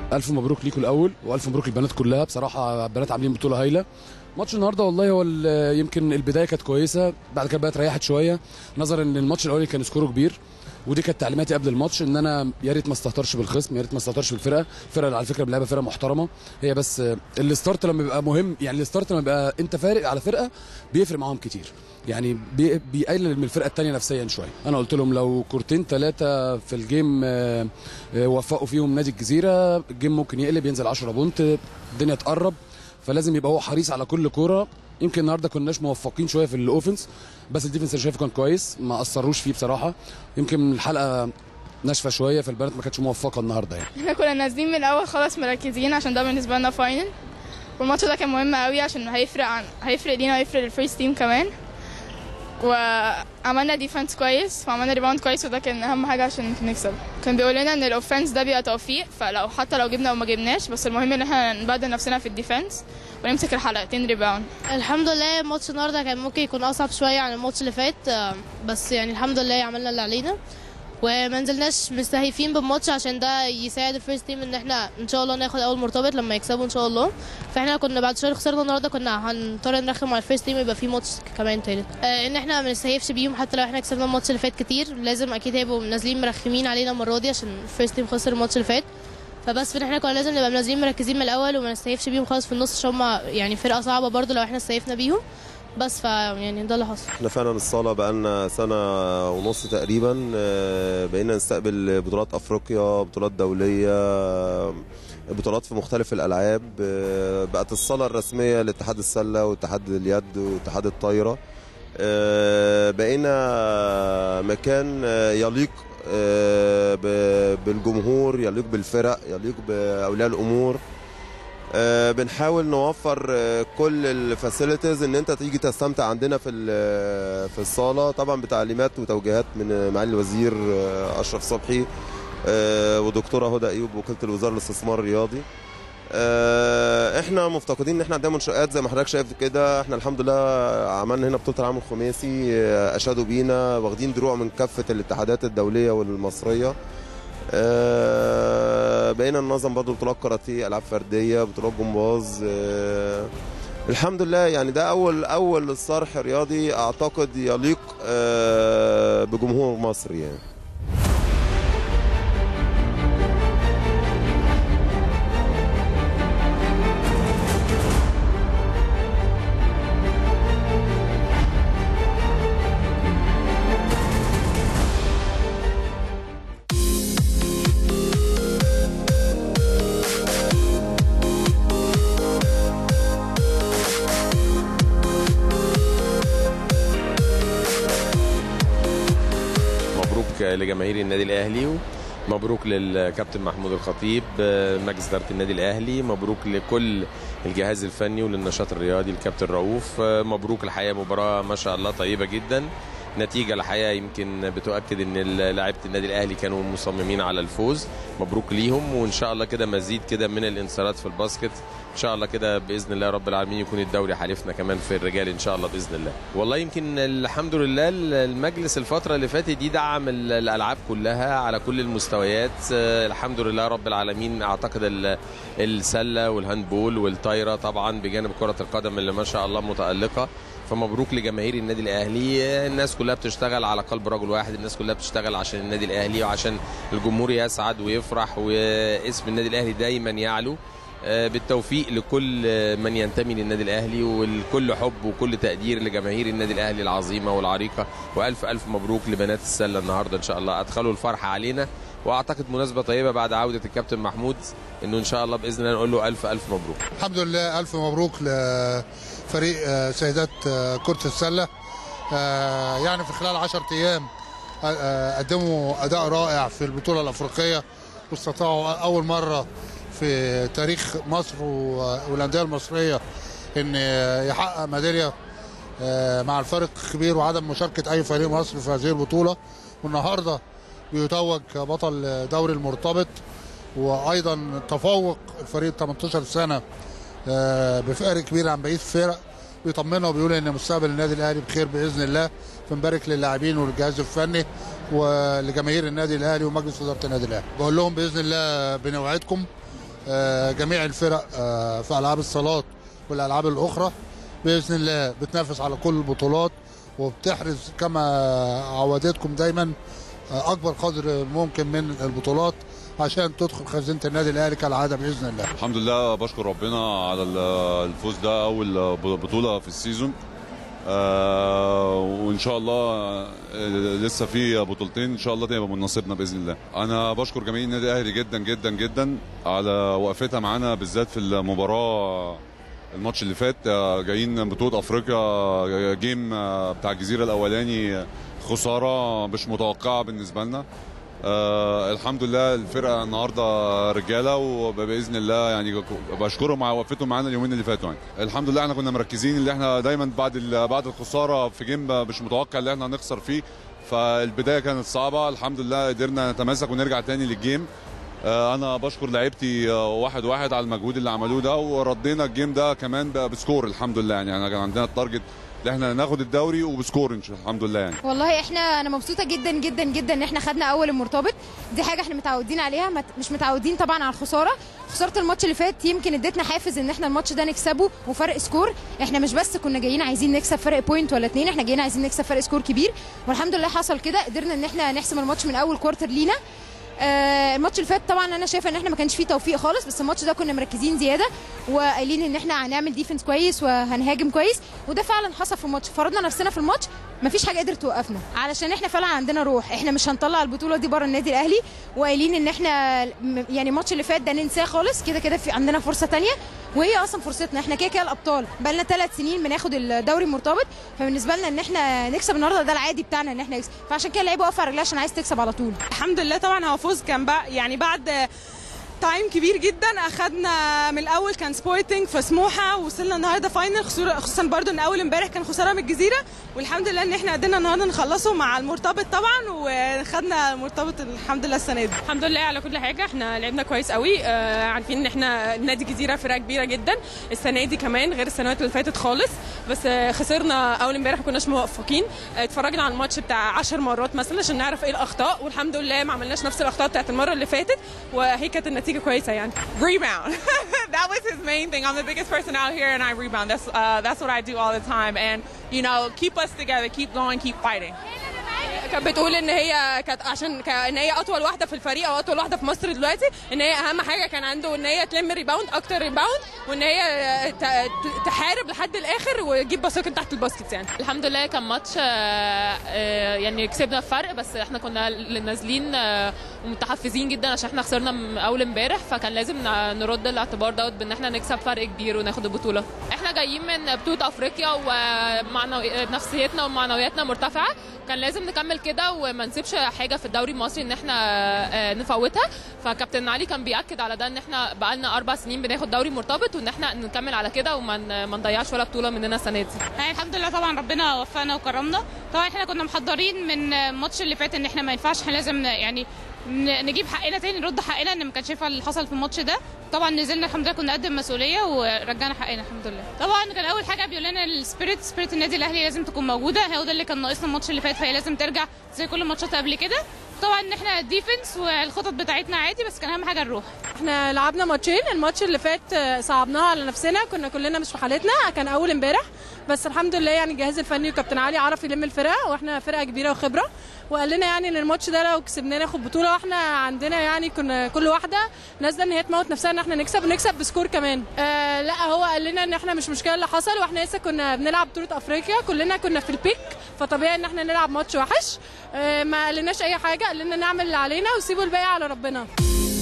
الف مبروك ليكم الاول والف مبروك للبنات كلها بصراحه البنات عاملين بطوله هايله ماتش النهارده والله هو ال- يمكن البدايه كانت كويسه بعد كده بقت ريحت شويه نظرا ان الماتش الاولاني كان سكوره كبير ودي كانت تعليماتي قبل الماتش ان انا يا ريت ما استهترش بالخصم يا ريت ما استهترش بالفرقه الفرقه اللي على فكره بنلعبها فرقه محترمه هي بس الستارت لما بيبقى مهم يعني الستارت لما بيبقى انت فارق على فرقه بيفرق معاهم كتير يعني بي- بيقلل من الفرقه الثانيه نفسيا شويه انا قلت لهم لو كورتين ثلاثه في الجيم آه، آه، وفقوا فيهم نادي الجزيره الجيم ممكن يقلب ينزل 10 بونت الدنيا تقرب فلازم يبقى هو حريص على كل كوره يمكن النهارده كناش موفقين شويه في الاوفنس بس الديفنس انا شايفه كان كويس ما اثروش فيه بصراحه يمكن الحلقه ناشفه شويه فالبنات ما كانتش موفقه النهارده يعني احنا كنا نازلين من الاول خلاص مركزين عشان ده بالنسبه لنا فاينل والماتش ده كان مهم قوي عشان هيفرق عن هيفرق لينا وهيفرق للفيرست تيم كمان وعملنا ديفense كويس وعملنا ريباوند كويس وده كان اهم حاجه عشان نكسب كان بيقول لنا ان الاوفنس ده بيبقى توفيق فلو حتى لو جبنا او ما جبناش بس المهم ان احنا نبدل نفسنا في الديفنس ونمسك الحلقتين ريباوند الحمد لله الماتش النهارده كان ممكن يكون اصعب شويه عن الماتش اللي فات آه، بس يعني الحمد لله عملنا اللي علينا وما نزلناش مستهيفين بالماتش عشان ده يساعد الفيرست تيم ان احنا ان شاء الله ناخد اول مرتبط لما يكسبوا ان شاء الله فاحنا كنا بعد شهر خسرنا النهارده كنا هنضطر نرخم على الفيرست تيم يبقى في ماتش كمان تالت آه ان احنا ما نستهيفش بيهم حتى لو احنا كسبنا الماتش اللي فات كتير لازم اكيد هيبقوا نازلين مرخمين علينا المره دي عشان الفيرست تيم خسر الماتش اللي فات فبس فإن احنا كنا لازم نبقى نازلين مركزين من الاول وما نستهيفش بيهم خالص في النص عشان هم يعني فرقه صعبه برضو لو احنا استهيفنا بيهم بس ف يعني ده اللي حصل احنا فعلا الصاله بقالنا سنه ونص تقريبا آه، بقينا نستقبل بطولات افريقيا بطولات دوليه آه، بطولات في مختلف الالعاب آه، بقت الصاله الرسميه لاتحاد السله واتحاد اليد واتحاد الطايره آه، بقينا مكان آه، يليق آه، ب- بالجمهور يليق بالفرق يليق باولياء الامور آه، بنحاول نوفر آه، كل الفاسيلتيز ان انت تيجي تستمتع عندنا في ال- في الصاله طبعا بتعليمات وتوجيهات من معالي الوزير آه، اشرف صبحي آه، ودكتوره هدى ايوب وكيله الوزاره للاستثمار الرياضي آه، احنا مفتقدين ان احنا عندنا منشآت زي ما حضرتك شايف كده احنا الحمد لله عملنا هنا بطوله العام الخماسي آه، اشادوا بينا واخدين دروع من كافه الاتحادات الدوليه والمصريه آه، بقينا ننظم برضه بطولات كاراتيه العاب فرديه بطولات جمباز آه، الحمد لله يعني ده اول اول صرح رياضي اعتقد يليق آه، بجمهور مصر يعني مبروك لجماهير النادي الاهلي مبروك للكابتن محمود الخطيب آه، مجلس اداره النادي الاهلي مبروك لكل الجهاز الفني وللنشاط الرياضي الكابتن رؤوف آه، مبروك الحقيقه مباراه ما شاء الله طيبه جدا نتيجه الحقيقه يمكن بتؤكد ان لاعيبه النادي الاهلي كانوا مصممين على الفوز مبروك ليهم وان شاء الله كده مزيد كده من الانتصارات في الباسكت ان شاء الله كده باذن الله رب العالمين يكون الدوري حالفنا كمان في الرجال ان شاء الله باذن الله والله يمكن الحمد لله المجلس الفتره اللي فاتت دي دعم ال- الالعاب كلها على كل المستويات آه، الحمد لله رب العالمين اعتقد ال- السله والهاندبول والطايره طبعا بجانب كره القدم اللي ما شاء الله متالقه فمبروك لجماهير النادي الاهلي الناس كلها بتشتغل على قلب رجل واحد الناس كلها بتشتغل عشان النادي الاهلي وعشان الجمهور يسعد ويفرح واسم النادي الاهلي دايما يعلو آه، بالتوفيق لكل آه، من ينتمي للنادي الاهلي والكل حب وكل تقدير لجماهير النادي الاهلي العظيمه والعريقه والف الف مبروك لبنات السله النهارده ان شاء الله ادخلوا الفرحه علينا واعتقد مناسبه طيبه بعد عوده الكابتن محمود انه ان شاء الله باذن الله نقول له الف الف مبروك الحمد لله ألف مبروك لفريق آه، سيدات آه، كرة السلة آه، يعني في خلال 10 أيام آه، آه، قدموا أداء رائع في البطولة الأفريقية واستطاعوا أول مرة في تاريخ مصر و- والأندية المصرية إن آه، يحقق ميدالية آه، مع الفرق الكبير وعدم مشاركة أي فريق مصري في هذه البطولة والنهاردة بيتوج بطل دوري المرتبط وايضا تفوق الفريق 18 سنه آه، بفارق كبير عن بقيه الفرق بيطمنا وبيقول ان مستقبل النادي الاهلي بخير باذن الله فنبارك للاعبين والجهاز الفني ولجماهير النادي الاهلي ومجلس اداره النادي الاهلي بقول لهم باذن الله بنوعدكم آه، جميع الفرق آه، في العاب الصالات والالعاب الاخرى باذن الله بتنافس على كل البطولات وبتحرز كما عودتكم دايما آه، اكبر قدر ممكن من البطولات عشان تدخل خزينه النادي الاهلي كالعاده باذن الله الحمد لله بشكر ربنا على ال- الفوز ده اول بطوله في السيزون آه وان شاء الله آه، لسه في بطولتين ان شاء الله تبقى من نصيبنا باذن الله انا بشكر جماهير النادي الاهلي جدا جدا جدا على وقفتها معانا بالذات في المباراه الماتش اللي فات آه، جايين بطوله افريقيا آه، جيم آه، بتاع الجزيره الاولاني خساره مش متوقعه بالنسبه لنا آه الحمد لله الفرقه النهارده رجاله وباذن الله يعني بشكرهم على وقفتهم معانا اليومين اللي فاتوا يعني الحمد لله احنا كنا مركزين اللي احنا دايما بعد ال- بعد الخساره في جيم مش متوقع اللي احنا هنخسر فيه فالبدايه كانت صعبه الحمد لله قدرنا نتماسك ونرجع تاني للجيم آه، انا بشكر لعيبتي آه، واحد واحد على المجهود اللي عملوه ده وردينا الجيم ده كمان بقى بسكور الحمد لله يعني انا كان عندنا التارجت ان احنا ناخد الدوري وبسكور إن شاء- الحمد لله يعني والله احنا انا مبسوطه جدا جدا جدا ان احنا خدنا اول المرتبط دي حاجه احنا متعودين عليها مت- مش متعودين طبعا على الخساره خساره الماتش اللي فات يمكن ادتنا حافز ان احنا الماتش ده نكسبه وفرق سكور احنا مش بس كنا جايين عايزين نكسب فرق بوينت ولا اتنين احنا جايين عايزين نكسب فرق سكور كبير والحمد لله حصل كده قدرنا ان احنا نحسم الماتش من اول كوارتر لينا آه الماتش اللي فات طبعا انا شايفه ان احنا ما كانش فيه توفيق خالص بس الماتش ده كنا مركزين زياده وقايلين ان احنا هنعمل ديفنس كويس وهنهاجم كويس وده فعلا حصل في الماتش فرضنا نفسنا في الماتش مفيش حاجه قدرت توقفنا علشان احنا فعلا عندنا روح احنا مش هنطلع البطوله دي بره النادي الاهلي وقايلين ان احنا م- يعني الماتش اللي فات ده ننساه خالص كده كده في عندنا فرصه تانية وهي اصلا فرصتنا احنا كده كده الابطال بقالنا ثلاث سنين بناخد الدوري المرتبط فبالنسبه لنا ان احنا نكسب النهارده ده العادي بتاعنا ان احنا نكسب فعشان كده اللعيبه واقفه على رجلها عشان عايز تكسب على طول الحمد لله طبعا هو فوز كان بقى يعني بعد تايم كبير جدا اخدنا من الاول كان سبورتنج في سموحه وصلنا النهارده فاينل خسورة- خصوصا برضو ان اول امبارح كان خساره من الجزيره والحمد لله ان احنا قدرنا النهارده نخلصه مع المرتبط طبعا وخدنا المرتبط الحمد لله السنه دي الحمد لله على كل حاجه احنا لعبنا كويس قوي آه عارفين ان احنا نادي الجزيره فرقه كبيره جدا السنه دي كمان غير السنوات اللي فاتت خالص بس آه خسرنا اول امبارح ما كناش موفقين آه اتفرجنا على الماتش بتاع 10 مرات مثلا عشان نعرف ايه الاخطاء والحمد لله ما عملناش نفس الاخطاء بتاعت المره اللي فاتت وهي كانت النتيجه كويسه يعني rebound. that was his main thing. I'm the biggest person out here, and I rebound. That's uh, that's what I do all the time. And you know, keep us together, keep going, keep fighting. كانت بتقول ان هي كانت عشان ك- ان هي اطول واحده في الفريق او اطول واحده في مصر دلوقتي ان هي اهم حاجه كان عنده ان هي تلم ريباوند اكتر ريباوند وان هي ت- ت- تحارب لحد الاخر وتجيب باسكت تحت الباسكت يعني الحمد لله كان ماتش آه، آه، يعني كسبنا فرق بس احنا كنا نازلين آه، ومتحفزين جدا عشان احنا خسرنا من اول امبارح فكان لازم ن- نرد الاعتبار دوت بان احنا نكسب فرق كبير وناخد البطوله احنا جايين من بطوله افريقيا ونفسيتنا ومعنوياتنا مرتفعه كان لازم نكمل كده وما نسيبش حاجه في الدوري المصري ان احنا آه، نفوتها فكابتن علي كان بياكد على ده ان احنا بقالنا اربع سنين بناخد دوري مرتبط وان احنا نكمل على كده وما ن- ما نضيعش ولا بطوله مننا السنه دي يعني الحمد لله طبعا ربنا وفقنا وكرمنا طبعا احنا كنا محضرين من الماتش اللي فات ان احنا ما ينفعش احنا لازم ن- يعني ن- نجيب حقنا تاني نرد حقنا ان ما كانش ينفع اللي حصل في الماتش ده طبعا نزلنا الحمد لله كنا قد مسؤوليه ورجعنا حقنا الحمد لله طبعا كان اول حاجه بيقول لنا السبيريت سبيريت النادي الاهلي لازم تكون موجوده هو ده اللي كان ناقصنا الماتش اللي فات فهي لازم ترجع زي كل الماتشات قبل كده طبعا ان احنا ديفنس والخطط بتاعتنا عادي بس كان اهم حاجه الروح احنا لعبنا ماتشين الماتش اللي فات آه، صعبناها على نفسنا كنا كلنا مش في حالتنا كان اول امبارح بس الحمد لله يعني الجهاز الفني وكابتن علي عرف يلم الفرقه واحنا فرقه كبيره وخبره وقال لنا يعني ان الماتش ده لو كسبناه ناخد بطوله واحنا عندنا يعني كنا كل واحده نازله ان هي تموت نفسها ان احنا نكسب ونكسب بسكور كمان آه لا هو قال لنا ان احنا مش مشكله اللي حصل واحنا لسه كنا بنلعب بطوله افريقيا كلنا كنا في البيك فطبيعي ان احنا نلعب ماتش وحش آه ما قالناش اي حاجه قال لنا نعمل اللي علينا وسيبوا الباقي على ربنا